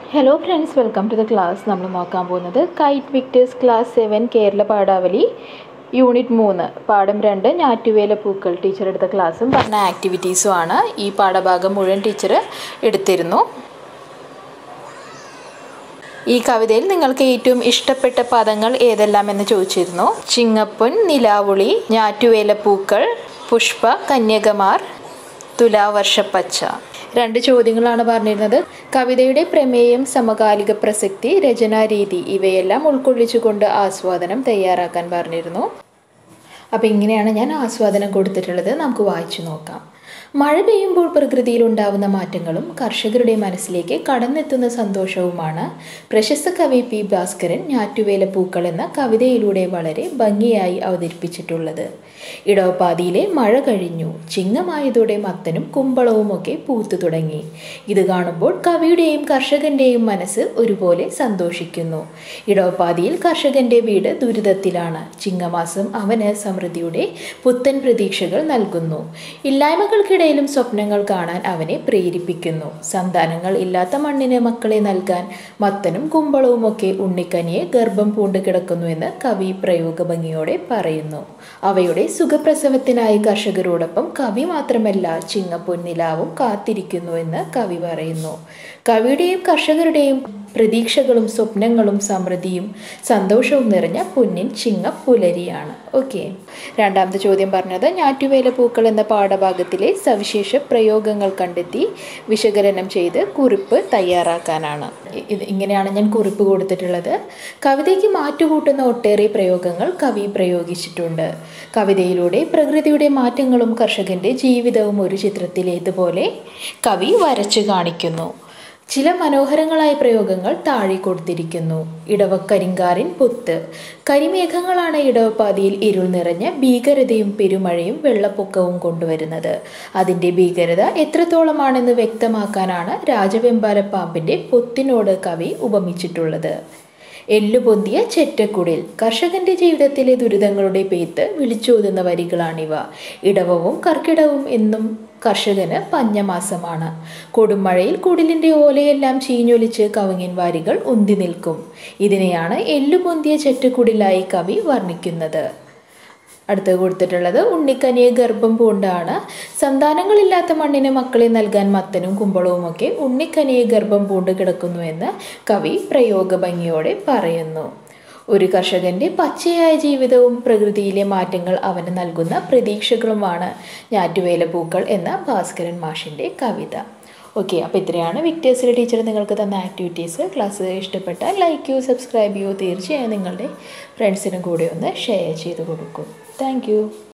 hello friends welcome to the class നമ്മൾ നോക്കാൻ പോകുന്നത് KITE Victers class seven Kerala പാഠാവലി യൂണിറ്റ് മൂന്ന് പാഠം രണ്ട് ഞാറ്റുവേല പൂക്കൾ ടീച്ചർ എടുത്ത ക്ലാസ്സും പറഞ്ഞ ആക്ടിവിറ്റീസും ആണ് ഈ പാഠഭാഗം മുഴുവൻ ടീച്ചർ എടുത്തിരുന്നു ഈ കവിതയിൽ നിങ്ങൾക്ക് ഏറ്റവും ഇഷ്ടപ്പെട്ട പദങ്ങൾ ഏതെല്ലാം എന്ന് ചോദിച്ചിരുന്നു ചിങ്ങപ്പൊൻ നിലാവുളി ഞാറ്റുവേല പൂക്കൾ പുഷ്പ കന്യകമാർ തുലാവർഷപ്പച്ച രണ്ട് ചോദ്യങ്ങളാണ് പറഞ്ഞിരുന്നത് കവിതയുടെ പ്രമേയം സമകാലിക പ്രസക്തി രചനാരീതി ഇവയെല്ലാം ഉൾക്കൊള്ളിച്ചുകൊണ്ട് ആസ്വാദനം തയ്യാറാക്കാൻ പറഞ്ഞിരുന്നു അപ്പോൾ ഇങ്ങനെയാണ് ഞാൻ ആസ്വാദനം കൊടുത്തിട്ടുള്ളത് നമുക്ക് വായിച്ചു നോക്കാം മഴ പെയ്യുമ്പോൾ പ്രകൃതിയിൽ ഉണ്ടാവുന്ന മാറ്റങ്ങളും കർഷകരുടെ മനസ്സിലേക്ക് കടന്നെത്തുന്ന സന്തോഷവുമാണ് പ്രശസ്ത കവി പി ഭാസ്കരൻ ഞാറ്റുവേല പൂക്കൾ എന്ന കവിതയിലൂടെ വളരെ ഭംഗിയായി അവതരിപ്പിച്ചിട്ടുള്ളത് ഇടവപ്പാതിയിലെ മഴ കഴിഞ്ഞു ചിങ്ങമായതോടെ മത്തനും കുമ്പളവുമൊക്കെ പൂത്തു തുടങ്ങി ഇത് കാണുമ്പോൾ കവിയുടെയും കർഷകന്റെയും മനസ്സ് ഒരുപോലെ സന്തോഷിക്കുന്നു ഇടവപ്പാതിയിൽ കർഷകന്റെ വീട് ദുരിതത്തിലാണ് ചിങ്ങമാസം അവന് സമൃദ്ധിയുടെ പുത്തൻ പ്രതീക്ഷകൾ നൽകുന്നു ഇല്ലായ്മകൾക്കിടയിലും സ്വപ്നങ്ങൾ കാണാൻ അവനെ പ്രേരിപ്പിക്കുന്നു സന്താനങ്ങൾ ഇല്ലാത്ത മണ്ണിന് മക്കളെ നൽകാൻ മത്തനും കുമ്പളവുമൊക്കെ ഉണ്ണിക്കനിയെ ഗർഭം പൂണ്ട് കിടക്കുന്നുവെന്ന് കവി പ്രയോഗഭംഗിയോടെ പറയുന്നു അവയുടെ സുഖപ്രസവത്തിനായി കർഷകരോടൊപ്പം കവി മാത്രമല്ല ചിങ്ങപ്പൊന്നിലാവും കാത്തിരിക്കുന്നുവെന്ന് കവി പറയുന്നു കവിയുടെയും കർഷകരുടെയും പ്രതീക്ഷകളും സ്വപ്നങ്ങളും സമൃദ്ധിയും സന്തോഷവും നിറഞ്ഞ പൊന്നിൻ ചിങ്ങ പുലരിയാണ് ഓക്കെ രണ്ടാമത്തെ ചോദ്യം പറഞ്ഞത് ഞാറ്റുവേല പൂക്കൾ എന്ന പാഠഭാഗത്തിലെ സവിശേഷ പ്രയോഗങ്ങൾ കണ്ടെത്തി വിശകലനം ചെയ്ത് കുറിപ്പ് തയ്യാറാക്കാനാണ് ഇത് ഇങ്ങനെയാണ് ഞാൻ കുറിപ്പ് കൊടുത്തിട്ടുള്ളത് കവിതയ്ക്ക് മാറ്റുകൂട്ടുന്ന ഒട്ടേറെ പ്രയോഗങ്ങൾ കവി പ്രയോഗിച്ചിട്ടുണ്ട് കവിതയിലൂടെ പ്രകൃതിയുടെ മാറ്റങ്ങളും കർഷകന്റെ ജീവിതവും ഒരു ചിത്രത്തിലേതുപോലെ കവി വരച്ചു കാണിക്കുന്നു ചില മനോഹരങ്ങളായ പ്രയോഗങ്ങൾ താഴെ കൊടുത്തിരിക്കുന്നു ഇടവക്കരിങ്കാറിൻ പുത്ത് കരിമേഘങ്ങളാണ് ഇടവപ്പാതിയിൽ ഇരുൾ നിറഞ്ഞ ഭീകരതയും പെരുമഴയും വെള്ളപ്പൊക്കവും കൊണ്ടുവരുന്നത് അതിൻ്റെ ഭീകരത എത്രത്തോളമാണെന്ന് വ്യക്തമാക്കാനാണ് രാജവെമ്പാല പാമ്പിൻ്റെ പൊത്തിനോട് കവി ഉപമിച്ചിട്ടുള്ളത് എല്ലുപൊന്തിയ ചെറ്റക്കുടിൽ കർഷകന്റെ ജീവിതത്തിലെ ദുരിതങ്ങളുടെ പേത്ത് വിളിച്ചോതുന്ന വരികളാണിവ ഇടവവും കർക്കിടവും എന്നും കർഷകന് പഞ്ഞമാസമാണ് കൊടുമഴയിൽ കുടിലിൻ്റെ ഓലയെല്ലാം ചീഞ്ഞൊലിച്ച് കവുങ്ങിൻ വാരികൾ ഉന്തി നിൽക്കും ഇതിനെയാണ് എല്ലുപൊന്തിയ ചെറ്റക്കുടിലായി കവി വർണ്ണിക്കുന്നത് അടുത്ത് കൊടുത്തിട്ടുള്ളത് ഉണ്ണിക്കനിയെ ഗർഭം പൂണ്ടാണ് സന്താനങ്ങളില്ലാത്ത മണ്ണിന് മക്കളെ നൽകാൻ മത്തനും കുമ്പളവുമൊക്കെ ഉണ്ണിക്കനിയെ ഗർഭം പൂണ്ട് കിടക്കുന്നുവെന്ന് കവി പ്രയോഗഭംഗിയോടെ പറയുന്നു ഒരു കർഷകന്റെ പച്ചയായ ജീവിതവും പ്രകൃതിയിലെ മാറ്റങ്ങൾ അവന് നൽകുന്ന പ്രതീക്ഷകളുമാണ് ഞാറ്റുവേല പൂക്കൾ എന്ന ഭാസ്കരൻ മാഷിൻ്റെ കവിത ഓക്കെ അപ്പോൾ ഇത്രയാണ് വിക്ടേഴ്സിലെ ടീച്ചർ നിങ്ങൾക്ക് തന്ന ആക്ടിവിറ്റീസ് ക്ലാസ് ഇഷ്ടപ്പെട്ടാൽ ലൈക്ക് ചെയ്യൂ സബ്സ്ക്രൈബ് ചെയ്യൂ തീർച്ചയായും നിങ്ങളുടെ ഫ്രണ്ട്സിനും കൂടെ ഒന്ന് ഷെയർ ചെയ്ത് കൊടുക്കും താങ്ക്